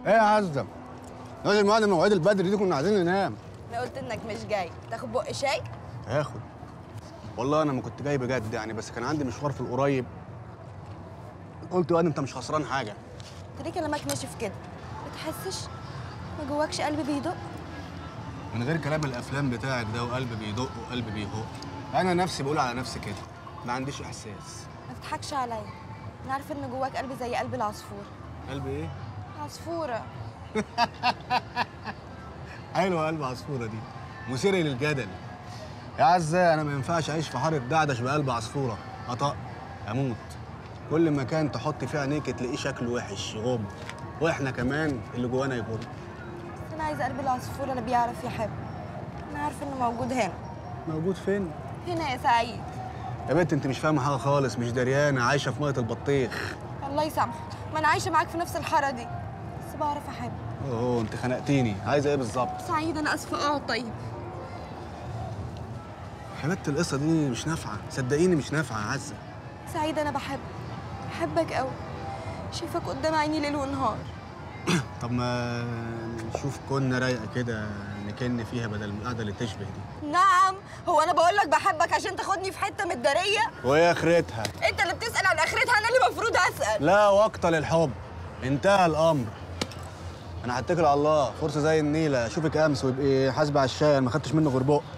ايه يا عزه لازم ميعاد مواعيد البدري دي كنا عايزين ننام انا قلت انك مش جاي تاخد بق شاي هاخد والله انا ما كنت جاي بجد يعني بس كان عندي مشوار في القريب قلت واد انت مش خسران حاجه انت ليه كلامك ناشف كده ما تحسش ما جواكش قلب بيدق من غير كلام الافلام بتاعك ده وقلب بيدق وقلب بيهق انا نفسي بقول على نفسي كده ما عنديش احساس ما تضحكش عليا انا عارفه ان جواك قلب زي قلب العصفور قلب ايه عصفوره حلوه قلب عصفوره دي مثيره للجدل يا عزة انا ما ينفعش اعيش في حاره دعدش بقلب عصفوره اطق اموت كل مكان تحط فيه عينيك تلاقيه شكله وحش يغم واحنا كمان اللي جوانا يغم بس انا عايزه قلب العصفور اللي بيعرف يحب انا عارفه انه موجود هنا موجود فين هنا يا سعيد يا بنت انت مش فاهمه حاجه خالص مش دريانه عايشه في ميه البطيخ الله يسامحك ما انا عايشه معاك في نفس الحاره دي بس بعرف احب اوه انت خنقتيني عايزه ايه بالظبط سعيد انا اسفه اه طيب حبيبتي القصه دي مش نافعه صدقيني مش نافعه يا عزه سعيد انا بحب بحبك قوي شايفك قدام عيني ليل ونهار طب ما نشوف كنا رايقه كده نكن فيها بدل القعده اللي تشبه دي نعم هو انا بقول لك بحبك عشان تاخدني في حته متداريه وايه اخرتها انت اللي بتسال عن اخرتها انا اللي المفروض اسال لا وقت للحب انتهى الامر انا هتكل على الله فرصه زي النيله اشوفك امس ويبقى حاسبه على الشاي أنا ما خدتش منه غير بق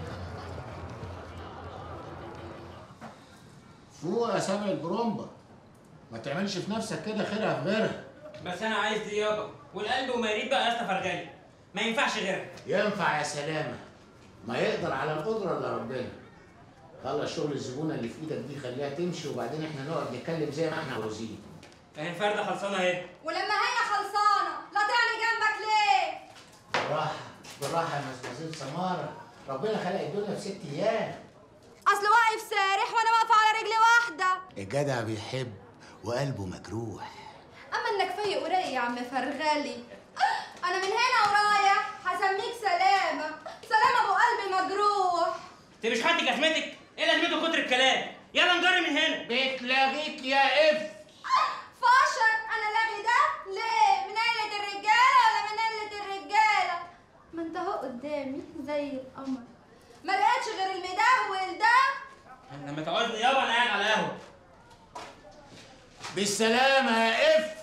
فوق يا سامي البرومبا ما تعملش في نفسك كده خيرها في غيرها بس انا عايز دي يابا والقلب وما يريد بقى يا فرغالي ما ينفعش غيرها ينفع يا سلامة ما يقدر على القدرة الا ربنا خلص شغل الزبونة اللي في ايدك دي خليها تمشي وبعدين احنا نقعد نتكلم زي ما احنا عاوزين اهي الفرده خلصانه اهي ولما هي خلصانه لا تعني جنبك ليه بالراحة بالراحة يا مزمزيل سمارة ربنا خلق الدنيا في ست ايام اصل واقف سارح وانا واقفه على رجل واحده الجدع بيحب وقلبه مجروح اما انك فايق ورايق يا عم فرغالي انا من هنا ورايح هسميك سلامه سلامه ابو قلبي مجروح انت مش خدت جزمتك ايه لازمته كتر الكلام يلا نجري من هنا بتلاغيك يا اف فاشل انا لاغي ده ليه من قله الرجاله ولا من قله الرجاله ما انت اهو قدامي زي القمر ما لقيتش غير المدهول ده لما تعوزني يابا انا قاعد على القهوه بالسلامة يا اف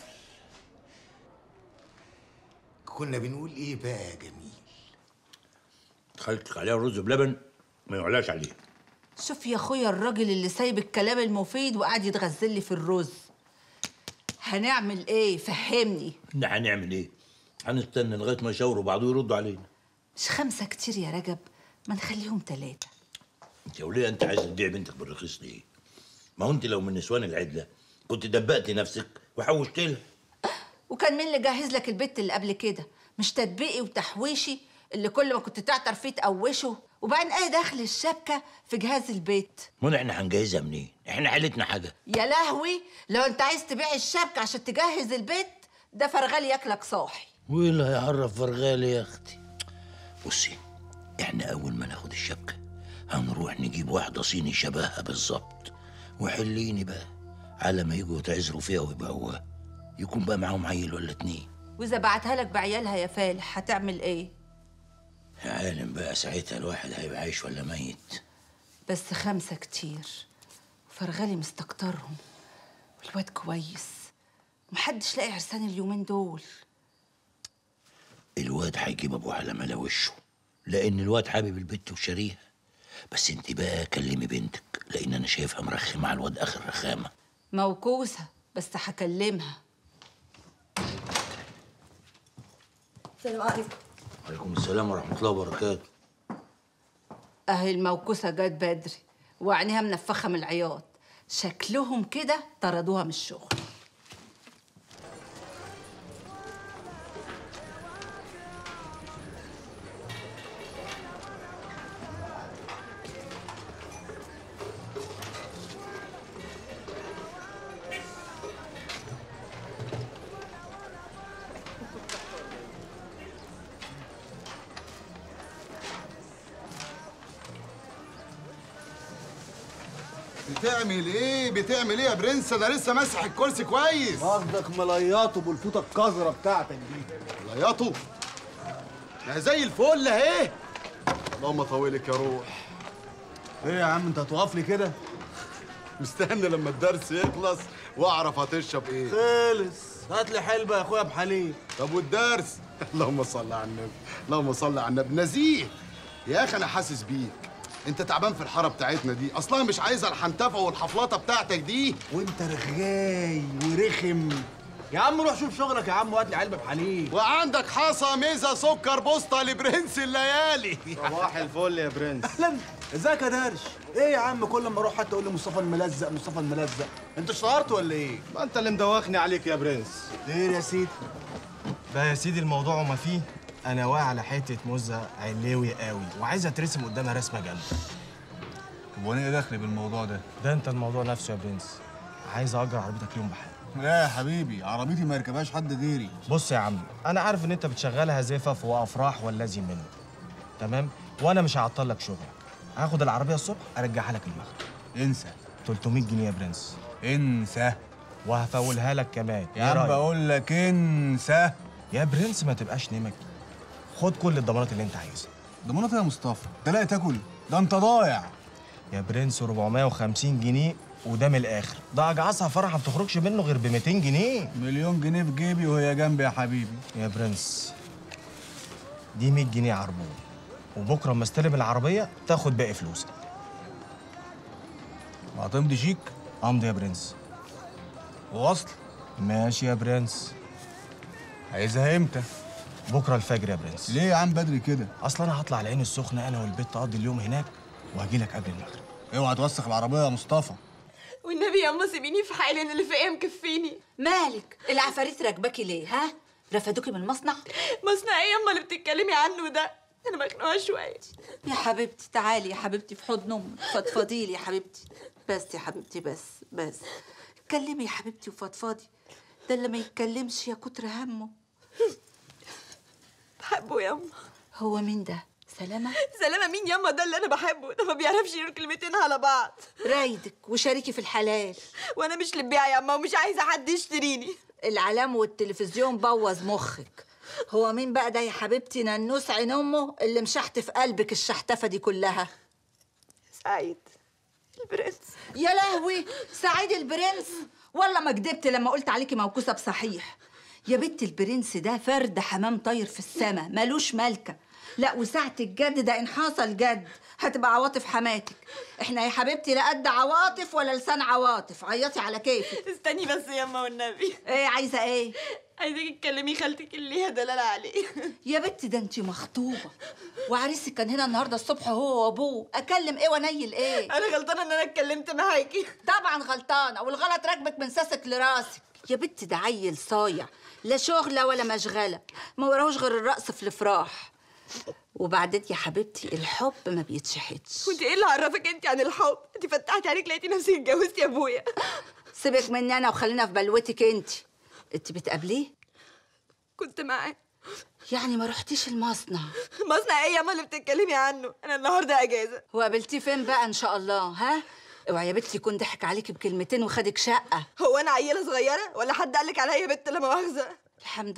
كنا بنقول ايه بقى يا جميل خلتك عليها رز بلبن ما يعلاش عليه شوف يا اخويا الراجل اللي سايب الكلام المفيد وقاعد يتغزل لي في الرز هنعمل ايه فهمني احنا هنعمل ايه هنستنى لغايه ما يشاوروا بعض ويردوا علينا مش خمسة كتير يا رجب ما نخليهم ثلاثة انت يا وليه انت عايزه تبيع بنتك بالرخيص ليه ما هو انت لو من نسوان العدله كنت دبقتي نفسك وحوشت لها وكان مين اللي جهز لك البت اللي قبل كده مش تدبيقي وتحويشي اللي كل ما كنت تعطر فيه تقوشه وبعدين ايه دخل الشبكة في جهاز البيت منى احنا هنجهزها منين احنا حالتنا حاجه يا لهوي لو انت عايز تبيع الشبكة عشان تجهز البيت ده فرغال ياكلك صاحي وايه اللي هيعرف فرغالي يا اختي بصي احنا اول ما ناخد الشبكه هنروح نجيب واحده صيني شبهها بالظبط وحليني بقى على ما يجوا تعزروا فيها ويبقوا يكون بقى معاهم عيل ولا اتنين واذا بعتها لك بعيالها يا فالح هتعمل ايه يا عالم بقى ساعتها الواحد هيبقى عايش ولا ميت بس خمسة كتير وفرغالي مستكترهم والواد كويس محدش لاقي عرسان اليومين دول الواد هيجيب ابوه على ملا وشه لان الواد حابب البت وشاريها بس انت بقى كلمي بنتك لان انا شايفها مرخمه على الواد اخر رخامه موكوسة بس هكلمها السلام عليكم وعليكم السلام ورحمه الله وبركاته اهي الموكوسة جت بدري وعينيها منفخة من العياط شكلهم كده طردوها من الشغل بتعمل ايه بتعمل ايه يا برنس انا لسه ماسح الكرسي كويس قصدك ملياطه بالفوطه القذره بتاعتك دي عياطوا ما زي الفل اهي اللهم طولك يا روح ايه يا عم انت هتوقف لي كده مستني لما الدرس يخلص واعرف هتشرب ايه خلص هات لي حلبه يا اخويا بحليب طب والدرس اللهم صل على النبي اللهم صل على النبي نزيه يا اخي انا حاسس بيك انت تعبان في الحاره بتاعتنا دي اصلا مش عايزه الحنتفه والحفلطه بتاعتك دي وانت رغاي ورخم يا عم روح شوف شغلك يا عم وهات لي علبه بحليب وعندك حصى ميزه سكر بوسطه لبرنس الليالي صباح الفل يا برنس اهلا ازيك يا درش ايه يا عم كل ما اروح حتى اقول لي مصطفى الملزق مصطفى الملزق انت اشتهرت ولا ايه ما انت اللي مدوخني عليك يا برنس خير يا سيدي بقى يا سيدي الموضوع وما فيه انا واقع على حته موزه علوي قوي وعايز اترسم قدامها رسمه جامده طب وانا ايه دخلي بالموضوع ده ده انت الموضوع نفسه يا برنس عايز اجر عربيتك يوم بحال لا يا حبيبي عربيتي ما يركبهاش حد غيري بص يا عم انا عارف ان انت بتشغلها زفف وافراح والذي منه تمام وانا مش هعطل لك شغلك هاخد العربيه الصبح ارجعها لك المغرب انسى 300 جنيه يا برنس انسى وهفولها لك كمان يا إيه عم رأيك؟ بقول لك انسى يا برنس ما تبقاش نمك خد كل الضمانات اللي انت عايزها ضمانات يا مصطفى تلاقي تاكل ده انت ضايع يا برنس 450 جنيه وده من الاخر ده اجعصها فرح ما بتخرجش منه غير ب 200 جنيه مليون جنيه في جيبي وهي جنبي يا حبيبي يا برنس دي 100 جنيه عربون وبكره اما استلم العربيه تاخد باقي فلوسك وهتمضي شيك امضي يا برنس ووصل ماشي يا برنس عايزها امتى بكره الفجر يا برنس ليه يا عم بدري كده اصلا انا هطلع العين السخنه انا والبيت اقضي اليوم هناك وهجي لك قبل المغرب اوعى توسخ العربيه يا مصطفى والنبي يا اما سيبيني في حالي انا اللي فيا مكفيني مالك العفاريت راكباكي ليه ها رفدوكي من المصنع مصنع ايه ياما اللي بتتكلمي عنه ده انا مخنوقه شويه يا حبيبتي تعالي يا حبيبتي في حضن امك فضفضي لي يا حبيبتي بس يا حبيبتي بس بس اتكلمي يا حبيبتي وفضفضي ده اللي ما يتكلمش يا كتر همه بحبه ياما هو مين ده سلامة سلامة مين ياما ده اللي انا بحبه ده ما بيعرفش يقول كلمتين على بعض رايدك وشاركي في الحلال وانا مش لبيعه ياما ومش عايزه حد يشتريني العلام والتلفزيون بوظ مخك هو مين بقى ده يا حبيبتي ننوس عين امه اللي مشحت في قلبك الشحتفه دي كلها سعيد البرنس يا لهوي سعيد البرنس والله ما كدبت لما قلت عليكي موكوسه بصحيح يا بنت البرنس ده فرد حمام طاير في السما ملوش ملكه لا وساعة الجد ده إن حصل جد هتبقى عواطف حماتك احنا يا حبيبتي لا قد عواطف ولا لسان عواطف عيطي على كيفك استني بس ياما والنبي ايه عايزه ايه عايزاكي تكلمي خالتك اللي ليها دلال عليه يا بنت ده انت مخطوبه وعريسك كان هنا النهارده الصبح هو وابوه اكلم ايه وانيل ايه انا غلطانه ان انا اتكلمت معاكي طبعا غلطانه والغلط راكبك من ساسك لراسك يا بنت ده عيل صايع لا شغله ولا مشغله ما وراهوش غير الرقص في الافراح وبعدين يا حبيبتي الحب ما بيتشحتش وانت ايه اللي عرفك انت عن الحب انت فتحتي عليك لقيتي نفسك اتجوزتي يا ابويا سيبك مني انا وخلينا في بلوتك انت انت بتقابليه كنت معاه يعني ما رحتيش المصنع مصنع ايه ياما اللي بتتكلمي عنه انا النهارده اجازه وقابلتيه فين بقى ان شاء الله ها اوعي يا بنتي يكون ضحك عليكي بكلمتين وخدك شقه هو انا عيله صغيره ولا حد قالك عليا بنت لا مؤاخذه الحمد